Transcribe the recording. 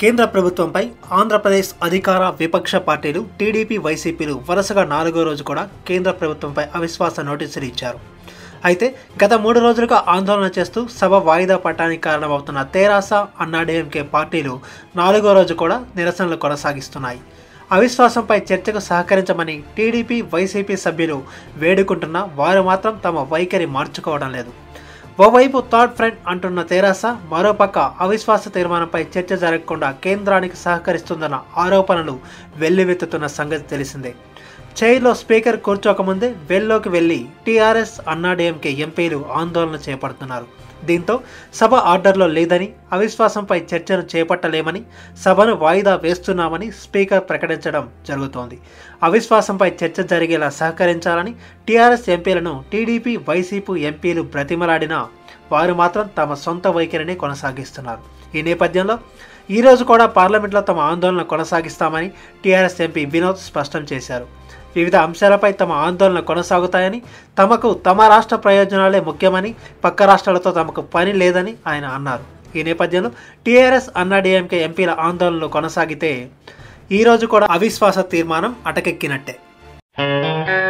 కేంద్ర ప్రభుత్వంపై ఆంధ్రప్రదేశ్ అధికార విపక్ష పార్టీలు టీడీపీ వైసీపీలు వరుసగా నాలుగో రోజు కూడా కేంద్ర ప్రభుత్వంపై అవిశ్వాస నోటీసులు ఇచ్చారు అయితే గత మూడు రోజులుగా ఆందోళన చేస్తూ సభ వాయిదా పట్టడానికి కారణమవుతున్న తెరాస అన్నాడీఎంకే పార్టీలు నాలుగో రోజు కూడా నిరసనలు కొనసాగిస్తున్నాయి అవిశ్వాసంపై చర్చకు సహకరించమని టీడీపీ వైసీపీ సభ్యులు వేడుకుంటున్నా వారు మాత్రం తమ వైఖరి మార్చుకోవడం లేదు ఓవైపు థర్డ్ ఫ్రంట్ అంటున్న తెరాస మరోపక్క అవిశ్వాస తీర్మానంపై చర్చ జరగకుండా కేంద్రానికి సహకరిస్తుందన్న ఆరోపణలు వెల్లువెత్తుతున్న సంగతి తెలిసిందే చైర్లో స్పీకర్ కూర్చోకముందే వెల్లోకి వెళ్లి టీఆర్ఎస్ అన్నాడీఎంకే ఎంపీలు ఆందోళన చేపడుతున్నారు దీంతో సభ ఆర్డర్లో లేదని అవిశ్వాసంపై చర్చను చేపట్టలేమని సభను వాయిదా వేస్తున్నామని స్పీకర్ ప్రకటించడం జరుగుతోంది అవిశ్వాసంపై చర్చ జరిగేలా సహకరించాలని టీఆర్ఎస్ ఎంపీలను టీడీపీ వైసీపీ ఎంపీలు బ్రతిమలాడినా వారు మాత్రం తమ సొంత వైఖరిని కొనసాగిస్తున్నారు ఈ నేపథ్యంలో ఈరోజు కూడా పార్లమెంట్లో తమ ఆందోళన కొనసాగిస్తామని టీఆర్ఎస్ ఎంపీ వినోద్ స్పష్టం చేశారు వివిధ అంశాలపై తమ ఆందోళన కొనసాగుతాయని తమకు తమ రాష్ట్ర ప్రయోజనాలే ముఖ్యమని పక్క రాష్ట్రాలతో తమకు పని లేదని ఆయన అన్నారు ఈ నేపథ్యంలో టీఆర్ఎస్ అన్నాడీఎంకే ఎంపీల ఆందోళనలు కొనసాగితే ఈరోజు కూడా అవిశ్వాస తీర్మానం అటకెక్కినట్టే